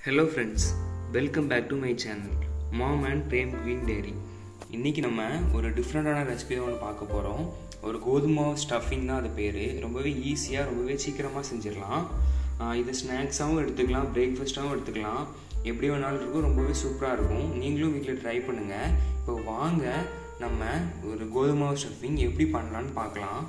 hello friends welcome back to my channel mom and Prem queen diary இன்றைக்கி நம்ம ஒரு டிஃப்ரெண்ட்டான ரெசிபி தான் ஒன்று பார்க்க போகிறோம் ஒரு கோதுமை ஸ்டஃபிங் தான் அது பேர் ரொம்பவே ஈஸியாக ரொம்பவே சீக்கிரமாக செஞ்சிடலாம் ஆஹ் இது ஸ்நாக்ஸாகவும் எடுத்துக்கலாம் பிரேக்ஃபாஸ்ட்டாகவும் எடுத்துக்கலாம் எப்படி வேணாலும் இருக்கும் ரொம்பவே சூப்பராக இருக்கும் நீங்களும் வீட்டில் ட்ரை பண்ணுங்கள் இப்போ வாங்க நம்ம ஒரு கோதுமை ஸ்டஃபிங் எப்படி பண்ணலான்னு பார்க்கலாம்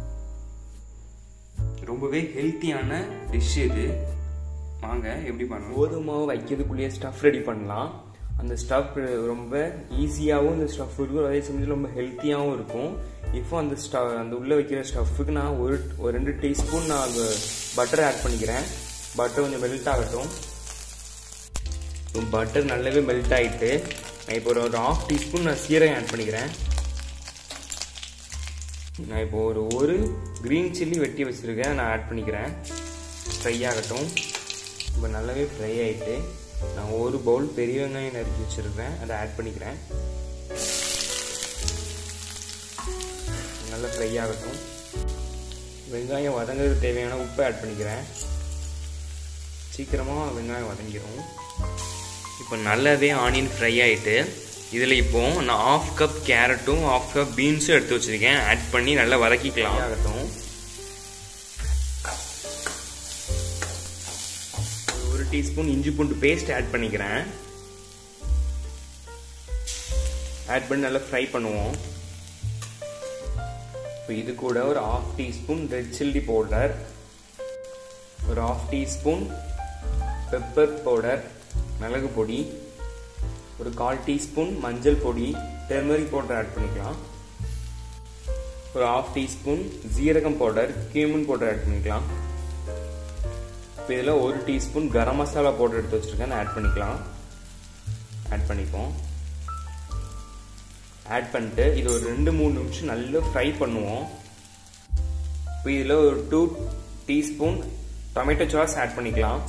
ரொம்பவே ஹெல்த்தியான டிஷ் இது வாங்க எப்படி பண்ணலாம் கோதுமாவை வைக்கிறதுக்குள்ளேயே ஸ்டஃப் ரெடி பண்ணலாம் அந்த ஸ்டஃப் ரொம்ப ஈஸியாகவும் இந்த ஸ்டஃப் இருக்கும் அதே சமயத்தில் ரொம்ப ஹெல்த்தியாகவும் இருக்கும் இப்போ அந்த ஸ்ட அந்த உள்ளே வைக்கிற ஸ்டஃப்புக்கு நான் ஒரு ஒரு ரெண்டு டீஸ்பூன் நான் அந்த பட்டர் ஆட் பண்ணிக்கிறேன் பட்டர் கொஞ்சம் மெல்ட் ஆகட்டும் இப்போ பட்டர் நல்லாவே மெல்ட் ஆகிட்டு நான் இப்போ ஒரு ஒரு ஆஃப் டீஸ்பூன் நான் சீரகம் ஆட் பண்ணிக்கிறேன் நான் இப்போ ஒரு ஒரு க்ரீன் சில்லி வெட்டி வச்சுருக்கேன் நான் ஆட் பண்ணிக்கிறேன் ஃப்ரை ஆகட்டும் இப்போ நல்லாவே ஃப்ரை ஆகிட்டு நான் ஒரு பவுல் பெரிய வெங்காயம் நறுக்கி வச்சுருக்கேன் அதை ஆட் பண்ணிக்கிறேன் நல்லா ஃப்ரை ஆகட்டும் வெங்காயம் வதங்கிறதுக்கு தேவையான உப்பை ஆட் பண்ணிக்கிறேன் சீக்கிரமாக வெங்காயம் வதங்கிடும் இப்போ நல்லாவே ஆனியன் ஃப்ரை ஆகிட்டு இதில் இப்போ நான் ஆஃப் கப் கேரட்டும் ஆஃப் கப் பீன்ஸும் எடுத்து வச்சுருக்கேன் ஆட் பண்ணி நல்லா வதக்கிக்கலாம் ஆகட்டும் ஒரு டீஸ்பூன் இஞ்சி பூண்டு பேஸ்ட் ஆட் பண்ணிக்கிறேன் ஆட் பண்ணி நல்லா ஃப்ரை பண்ணுவோம் இப்போ இது கூட ஒரு half teaspoon red chilli powder ஒரு ஆஃப் டீஸ்பூன் பெப்பர் பவுடர் மிளகு பொடி ஒரு கால் டீஸ்பூன் மஞ்சள் பொடி டெர்மரிக் பவுடர் ஆட் பண்ணிக்கலாம் ஒரு ஆஃப் டீஸ்பூன் ஜீரகம் பவுடர் கியூமன் பவுடர் ஆட் பண்ணிக்கலாம் இப்போ இதில் ஒரு டீஸ்பூன் கரம் மசாலா பவுடர் எடுத்து வச்சுருக்கேன் ஆட் பண்ணிக்கலாம் ஆட் பண்ணிப்போம் ஆட் பண்ணிட்டு இது ஒரு ரெண்டு மூணு நிமிஷம் நல்லா ஃப்ரை பண்ணுவோம் இப்போ இதில் ஒரு two teaspoon tomato sauce add பண்ணிக்கலாம்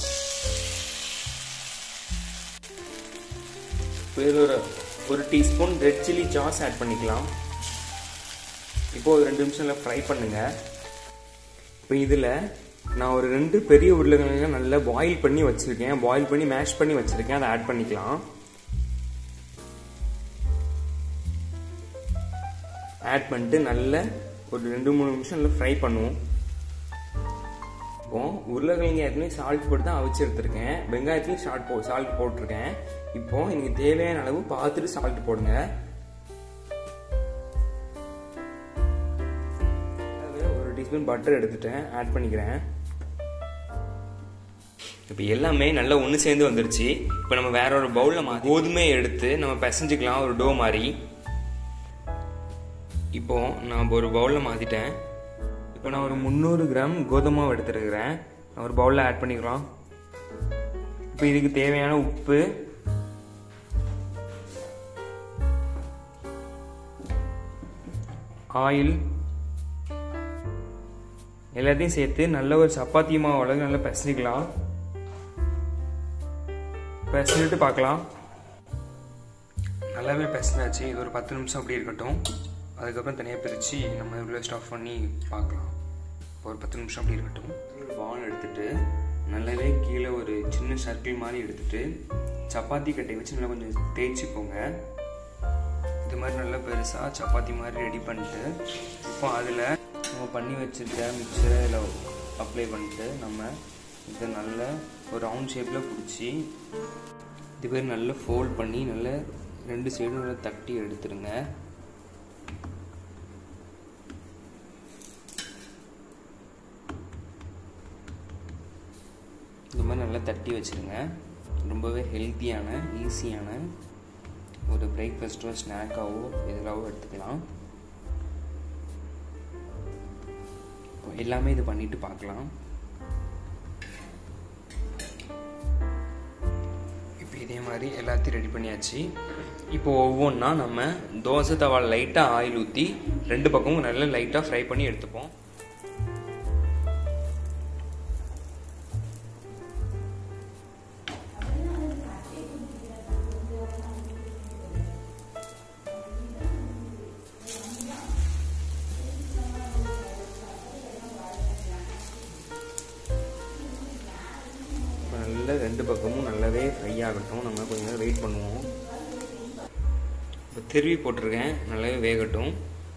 இப்போ இதில் ஒரு ஒரு teaspoon red chilli sauce add பண்ணிக்கலாம் இப்போ ஒரு ரெண்டு நிமிஷம் ஃப்ரை பண்ணுங்க இப்போ இதில் நான் ஒரு ரெண்டு பெரிய உருளைக்கிழங்கு நல்லா பாயில் பண்ணி வச்சுருக்கேன் பாயில் பண்ணி மேஷ் பண்ணி வச்சுருக்கேன் அதை ஆட் பண்ணிக்கலாம் ஆட் பண்ணிட்டு நல்ல ஒரு ரெண்டு மூணு நிமிஷம் நல்லா ஃப்ரை பண்ணுவோம் இப்போ உருளைக்கிழங்கு ஏற்கனவே சால்ட் போட்டு தான் அவிச்சு எடுத்திருக்கேன் வெங்காயத்துலையும் சால்ட் போ சால்ட் போட்டிருக்கேன் இப்போ எனக்கு தேவையான அளவு பார்த்துட்டு சால்ட் போடுங்க ஒரு டீஸ்பூன் பட்டர் எடுத்துட்டேன் ஆட் பண்ணிக்கிறேன் இப்போ எல்லாமே நல்லா ஒன்று சேர்ந்து வந்துருச்சு இப்போ நம்ம வேற ஒரு பவுலில் மா கோதுமையை எடுத்து நம்ம பிசைஞ்சுக்கலாம் ஒரு டோ மாதிரி இப்போ நான் ஒரு பவுலில் மாற்றிட்டேன் இப்போ நான் ஒரு முந்நூறு கிராம் கோதுமை எடுத்துருக்கிறேன் நான் ஒரு பவுலில் ஆட் பண்ணிக்கிறோம் இப்போ இதுக்கு தேவையான உப்பு ஆயில் எல்லாத்தையும் சேர்த்து நல்ல ஒரு சப்பாத்தி மாவு அளவுக்கு நல்லா பிசைஞ்சிக்கலாம் பிசைஞ்சிட்டு பார்க்கலாம் நல்லாவே பிசைஞ்சாச்சு இது ஒரு பத்து நிமிஷம் அப்படி இருக்கட்டும் அதுக்கப்புறம் தனியாக பிரித்து நம்ம இவ்வளோ ஸ்டஃப் பண்ணி பார்க்கலாம் ஒரு பத்து நிமிஷம் அப்படி இருக்கட்டும் ஒரு பால் எடுத்துட்டு நல்லாவே கீழே ஒரு சின்ன சர்க்கிள் மாதிரி எடுத்துட்டு சப்பாத்தி கட்டை வச்சு நல்லா கொஞ்சம் தேய்ச்சிக்கோங்க இது மாதிரி நல்லா பெருசாக சப்பாத்தி மாதிரி ரெடி பண்ணிட்டு இப்போ அதில் நம்ம பண்ணி வச்சுருக்க மிக்சரை இதில் அப்ளை பண்ணிட்டு நம்ம இதை நல்ல ஒரு ரவுண்ட் ஷேப்பில் பிடிச்சி இது பேர் நல்லா ஃபோல்ட் பண்ணி நல்லா ரெண்டு சைடும் நல்லா தட்டி எடுத்துருங்க இந்த மாதிரி நல்லா தட்டி வச்சுருங்க ரொம்பவே ஹெல்த்தியான ஈஸியான ஒரு பிரேக்ஃபாஸ்ட்டோ ஸ்நாக்காவோ எதிலாவோ எடுத்துக்கலாம் இப்போ எல்லாமே இது பண்ணிட்டு பார்க்கலாம் இப்போ இதே மாதிரி எல்லாத்தையும் ரெடி பண்ணியாச்சு இப்போ ஒவ்வொன்றா நம்ம தோசை தவா லைட்டாக ஆயில் ஊற்றி ரெண்டு பக்கமும் நல்லா லைட்டாக ஃப்ரை பண்ணி எடுத்துப்போம் நல்லா ரெண்டு பக்கமும் ஆகட்டும் நல்லாவே ஃப்ரை ஆகட்டும் நம்ம கொஞ்ச நேரம் வெயிட் பண்ணுவோம் இப்போ திருவி போட்டிருக்கேன் நல்லாவே வேகட்டும்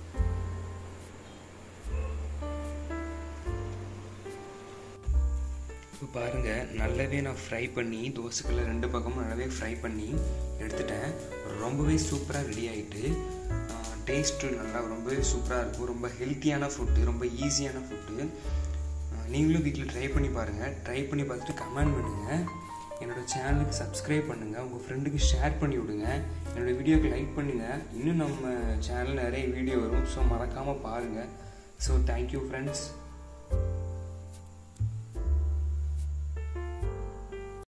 இப்போ பாருங்கள் நல்லாவே நான் ஃப்ரை பண்ணி தோசைக்கல்ல ரெண்டு பக்கமும் நல்லாவே ஃப்ரை பண்ணி எடுத்துட்டேன் ரொம்பவே சூப்பராக ரெடி ஆகிட்டு டேஸ்ட்டு நல்லா ரொம்பவே சூப்பராக இருக்கும் ரொம்ப ஹெல்த்தியான ஃபுட்டு ரொம்ப ஈஸியான ஃபுட்டு நீங்களும் வீட்டில் ட்ரை பண்ணி பாருங்கள் ட்ரை பண்ணி பார்த்துட்டு கமெண்ட் பண்ணுங்கள் என்னோடய சேனலுக்கு சப்ஸ்கிரைப் பண்ணுங்கள் உங்கள் ஃப்ரெண்டுக்கு ஷேர் பண்ணி விடுங்க என்னோடய வீடியோக்கு லைக் பண்ணுங்கள் இன்னும் நம்ம சேனல் நிறைய வீடியோ வரும் ஸோ மறக்காமல் பாருங்கள் ஸோ தேங்க்யூ ஃப்ரெண்ட்ஸ்